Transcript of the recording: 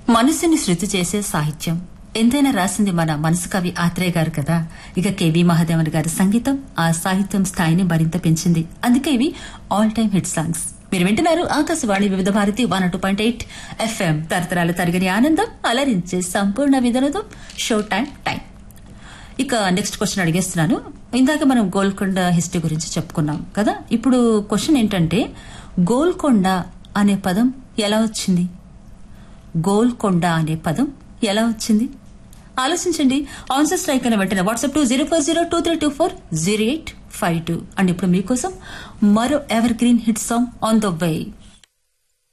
మనసుని శృతి చేసే సాహిత్యం ఎంతైనా రాసింది మన మనసు కవి ఆత్రేయ గారు కదా ఇక కేవీ మహాదేవన్ గారి సంగీతం ఆ సాహిత్యం స్థాయిని మరింత పెంచింది అందుకే ఇవి ఆల్ టైమ్ హిట్ సాంగ్స్ మీరు వింటున్నారు Akashvani Vividh Bharati one two point eight FM తరతరాల తరగని ఆనందం అలరించే సంపూర్ణ విధనతో షో టైం టైం ఇక నెక్స్ట్ క్వశ్చన్ అడిగేస్తున్నాను ఇందాక మనం గోల్కొండ హిస్టరీ గురించి చెప్పుకున్నాం కదా ఇప్పుడు క్వశ్చన్ ఏంటంటే గోల్కొండ అనే పదం ఎలా వచ్చింది గోల్కొండ అనే పదం ఎలా వచ్చింది ఆలోచించండి ఆన్సర్ స్ట్రైక్ అని వెంటనే WhatsApp two zero four zero two three two four zero eight five two and ఇప్పుడు మీకోసం మరో evergreen hit song on the way